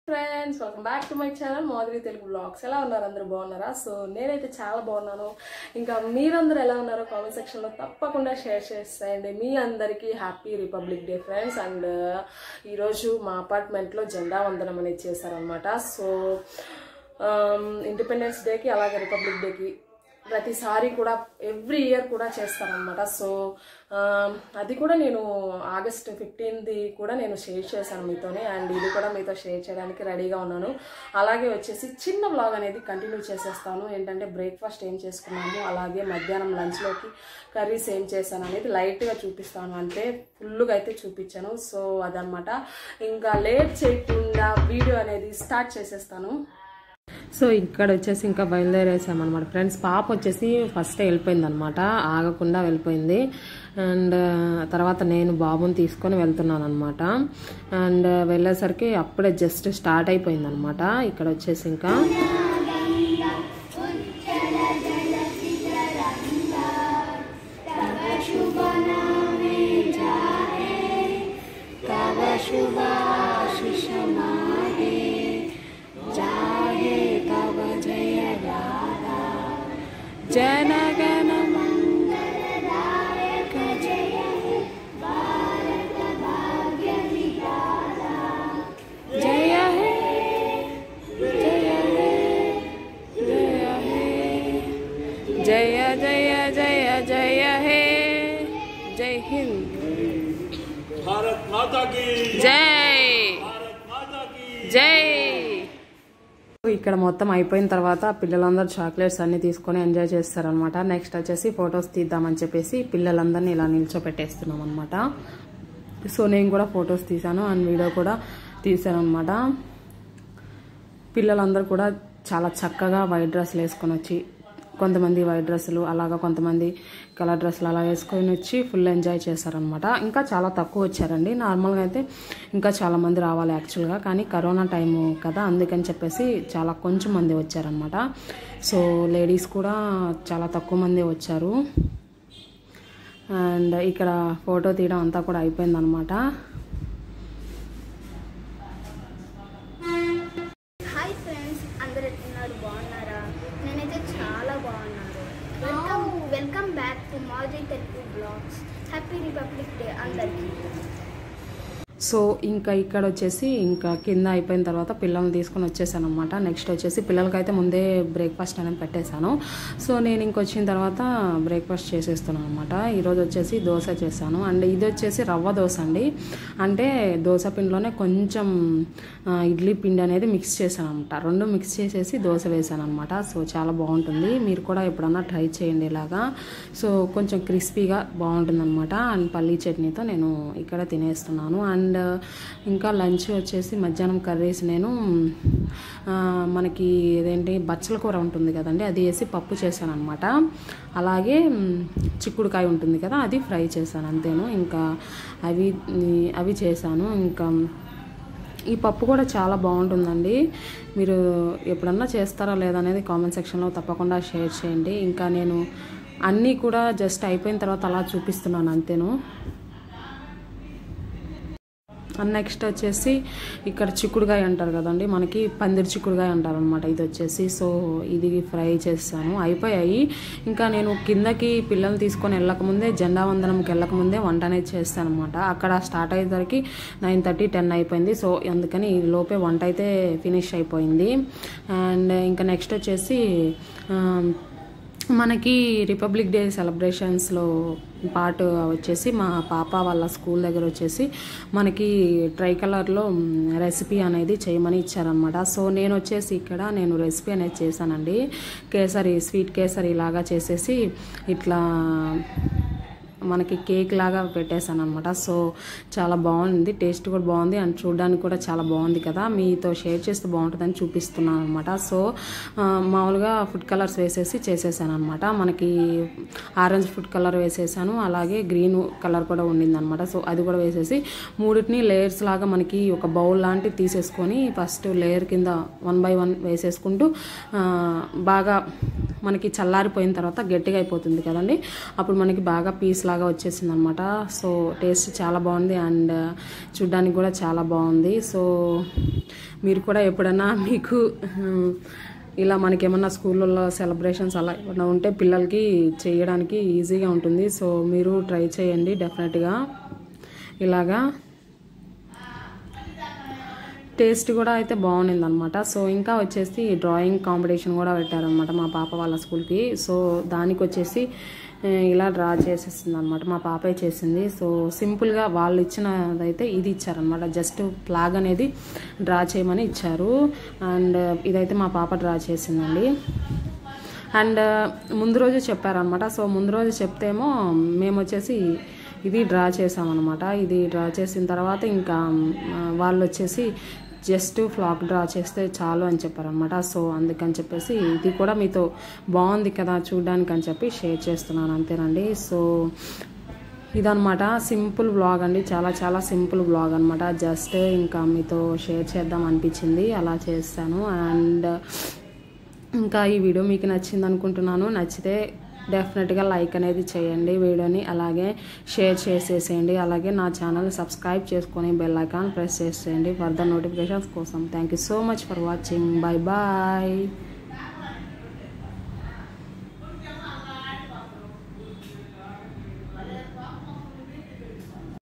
friends welcome back to my channel Madhuri Telugu blogs ఎలా ఉన్నారు అందరూ బాగున్నారా సో నేనైతే చాలా బాగున్నాను ఇంకా మీరందరూ ఎలా ఉన్నారో కామెంట్ సెక్షన్లో తప్పకుండా షేర్ చేసేయండి మీ అందరికీ happy Republic Day friends and ఈరోజు మా అపార్ట్మెంట్లో జెండా వందనం అనేది చేశారనమాట సో ఇండిపెండెన్స్ డేకి అలాగే రిపబ్లిక్ డేకి ప్రతిసారి కూడా ఎవ్రీ ఇయర్ కూడా చేస్తానన్నమాట సో అది కూడా నేను ఆగస్ట్ ఫిఫ్టీన్ది కూడా నేను షేర్ చేశాను మీతోనే అండ్ ఇది కూడా మీతో షేర్ చేయడానికి రెడీగా ఉన్నాను అలాగే వచ్చేసి చిన్న వ్లాగ్ అనేది కంటిన్యూ చేసేస్తాను ఏంటంటే బ్రేక్ఫాస్ట్ ఏం చేసుకున్నాము అలాగే మధ్యాహ్నం లంచ్లోకి కర్రీస్ ఏం చేశాను అనేది లైట్గా చూపిస్తాను అంటే ఫుల్గా అయితే చూపించాను సో అదనమాట ఇంకా లేట్ చేయకుండా వీడియో అనేది స్టార్ట్ చేసేస్తాను సో ఇక్కడ వచ్చేసి ఇంకా బయలుదేరేసామన్నమాట ఫ్రెండ్స్ పాప వచ్చేసి ఫస్ట్ వెళ్ళిపోయింది అనమాట ఆగకుండా వెళ్ళిపోయింది అండ్ తర్వాత నేను బాబుని తీసుకొని వెళ్తున్నాను అనమాట అండ్ వెళ్ళేసరికి అప్పుడే జస్ట్ స్టార్ట్ అయిపోయింది అనమాట ఇక్కడ వచ్చేసి ఇంకా జనగణ జయ హే జయ హే జయ హే జయ జయ జయ జయ హే జై హింద్ भारत माता की జై भारत माता की జై ఇక్కడ మొత్తం అయిపోయిన తర్వాత పిల్లలందరూ చాక్లెట్స్ అన్ని తీసుకొని ఎంజాయ్ చేస్తారనమాట నెక్స్ట్ వచ్చేసి ఫొటోస్ తీద్దామని చెప్పేసి పిల్లలందరినీ ఇలా నిల్చోపెట్టేస్తున్నాం అనమాట సో నేను కూడా ఫొటోస్ తీసాను అండ్ వీడియో కూడా తీసాను అనమాట పిల్లలందరూ కూడా చాలా చక్కగా వైట్ డ్రెస్సులు వేసుకొని వచ్చి కొంతమంది వైట్ డ్రెస్సులు అలాగా కొంతమంది కలర్ డ్రెస్సులు అలా వేసుకొని వచ్చి ఫుల్ ఎంజాయ్ చేశారనమాట ఇంకా చాలా తక్కువ వచ్చారండి నార్మల్గా అయితే ఇంకా చాలా మంది రావాలి యాక్చువల్గా కానీ కరోనా టైం కదా అందుకని చెప్పేసి చాలా కొంచెం మంది వచ్చారనమాట సో లేడీస్ కూడా చాలా తక్కువ మంది వచ్చారు అండ్ ఇక్కడ ఫోటో తీయడం అంతా కూడా అయిపోయిందనమాట హాయ్ ఫ్రెండ్స్ అందరు ఎట్లున్నారు బాగున్నారా నేనైతే చాలా బాగున్నాను వెల్కమ్ వెల్కమ్ బ్యాక్ టు మాజీ Telugu blogs happy Republic Day అందరికీ సో ఇంకా ఇక్కడ వచ్చేసి ఇంకా కింద అయిపోయిన తర్వాత పిల్లల్ని తీసుకొని వచ్చేసాను అనమాట నెక్స్ట్ వచ్చేసి పిల్లలకైతే ముందే బ్రేక్ఫాస్ట్ అనేది పెట్టేశాను సో నేను ఇంకొచ్చిన తర్వాత బ్రేక్ఫాస్ట్ చేసేస్తున్నాను అనమాట ఈరోజు వచ్చేసి దోశ చేశాను అండ్ ఇది వచ్చేసి రవ్వ దోశ అండి అంటే దోశ పిండిలోనే కొంచెం ఆ, ఇడ్లీ పిండి అనేది మిక్స్ చేశాను అనమాట రెండు మిక్స్ చేసేసి దోశ వేసాను అనమాట సో చాలా బాగుంటుంది మీరు కూడా ఎప్పుడన్నా ట్రై చేయండి ఇలాగా సో కొంచెం క్రిస్పీగా బాగుంటుంది అనమాట అండ్ పల్లీ చట్నీతో నేను ఇక్కడ తినేస్తున్నాను అండ్ ఇంకా లంచ్ వచ్చేసి మధ్యాహ్నం కర్రీస్ నేను ఆ, మనకి ఇదేంటి బచ్చల కూర ఉంటుంది కదండి అది వేసి పప్పు చేశాను అనమాట అలాగే మ్, చిక్కుడుకాయ ఉంటుంది కదా అది ఫ్రై చేశాను అంతేను ఇంకా అవి అవి చేశాను ఇంకా ఈ పప్పు కూడా చాలా బాగుంటుందండి మీరు ఎప్పుడన్నా చేస్తారా లేదా అనేది కామెంట్ సెక్షన్లో తప్పకుండా షేర్ చేయండి ఇంకా నేను అన్నీ కూడా జస్ట్ అయిపోయిన తర్వాత అలా చూపిస్తున్నాను అంతేను అండ్ నెక్స్ట్ వచ్చేసి ఇక్కడ చిక్కుడుకాయ అంటారు కదండి మనకి పందిరి చిక్కుడుకాయ అంటారు అనమాట ఇది వచ్చేసి సో ఇది ఫ్రై చేస్తాను అయిపోయాయి ఇంకా నేను కిందకి పిల్లల్ని తీసుకొని వెళ్ళకముందే జెండా వందనంకి వెళ్ళకముందే వంట అనేది చేస్తాను అనమాట అక్కడ స్టార్ట్ అయ్యేసరికి నైన్ థర్టీ టెన్ అయిపోయింది సో అందుకని ఈ లోపే వంట అయితే ఫినిష్ అయిపోయింది అండ్ ఇంకా నెక్స్ట్ వచ్చేసి ఆ, మనకి రిపబ్లిక్ డే సెలబ్రేషన్స్లో పార్ట్ వచ్చేసి మా పాప వాళ్ళ స్కూల్ దగ్గర వచ్చేసి మనకి ట్రై కలర్లో రెసిపీ అనేది చేయమని ఇచ్చారనమాట సో నేను వచ్చేసి ఇక్కడ నేను రెసిపీ అనేది చేశానండి కేసరి స్వీట్ కేసరి లాగా చేసేసి ఇట్లా మనకి కేక్ లాగా పెట్టేశాను అనమాట సో చాలా బాగుంది టేస్ట్ కూడా బాగుంది అండ్ చూడడానికి కూడా చాలా బాగుంది కదా మీతో షేర్ చేస్తే బాగుంటుందని చూపిస్తున్నాను అనమాట సో ఆ, మామూలుగా ఫుడ్ కలర్స్ వేసేసి చేసేసాను అనమాట మనకి ఆరెంజ్ ఫుడ్ కలర్ వేసేసాను అలాగే గ్రీన్ కలర్ కూడా ఉండింది అనమాట సో అది కూడా వేసేసి మూడింటిని లేయర్స్ లాగా మనకి ఒక బౌల్ లాంటివి తీసేసుకొని ఫస్ట్ లేయర్ కింద వన్ బై వన్ వేసేసుకుంటూ ఆ, బాగా మనకి చల్లారిపోయిన తర్వాత గట్టిగా అయిపోతుంది కదండి అప్పుడు మనకి బాగా పీస్ లాగా వచ్చేసింది అనమాట సో టేస్ట్ చాలా బాగుంది అండ్ చూడ్డానికి కూడా చాలా బాగుంది సో మీరు కూడా ఎప్పుడైనా మీకు ఉమ్, ఇలా మనకి ఏమన్నా స్కూళ్ళల్లో సెలబ్రేషన్స్ అలా ఏమన్నా ఉంటే పిల్లలకి చేయడానికి ఈజీగా ఉంటుంది సో మీరు ట్రై చేయండి డెఫినెట్గా ఇలాగా టేస్ట్ కూడా అయితే బాగుంది అనమాట సో ఇంకా వచ్చేసి డ్రాయింగ్ కాంపిటీషన్ కూడా పెట్టారనమాట మా పాప వాళ్ళ స్కూల్కి సో దానికి వచ్చేసి ఆ, ఇలా డ్రా చేసేసింది అనమాట మా పాపే చేసింది సో సింపుల్గా వాళ్ళు ఇచ్చినదైతే ఇది ఇచ్చారనమాట జస్ట్ ఫ్లాగ్ అనేది డ్రా చేయమని ఇచ్చారు అండ్ ఇదైతే మా పాప డ్రా చేసిందండి అండ్ ముందు రోజు చెప్పారనమాట సో ముందు రోజు చెప్తేమో మేము వచ్చేసి ఇది డ్రా చేసామన్నమాట ఇది డ్రా చేసిన తర్వాత ఇంకా ఆ, వాళ్ళు వచ్చేసి జస్ట్ ఫ్లాక్ డ్రా చేస్తే చాలు అని చెప్పారనమాట సో అందుకని చెప్పేసి ఇది కూడా మీతో బాగుంది కదా చూడడానికి అని చెప్పి షేర్ చేస్తున్నాను అంతేనండి సో ఇదనమాట సింపుల్ బ్లాగ్ అండి చాలా చాలా సింపుల్ బ్లాగ్ అనమాట జస్ట్ ఇంకా మీతో షేర్ చేద్దాం అనిపించింది అలా చేస్తాను అండ్ ఇంకా ఈ వీడియో మీకు నచ్చింది అనుకుంటున్నాను నచ్చితే డెఫినెట్గా లైక్ అనేది చేయండి వీడియోని అలాగే షేర్ చేసేసేయండి అలాగే నా ఛానల్ సబ్స్క్రైబ్ చేసుకొని బెల్ ఐకాన్ ప్రెస్ చేసేయండి ఫర్దర్ నోటిఫికేషన్స్ కోసం thank you so much for watching bye bye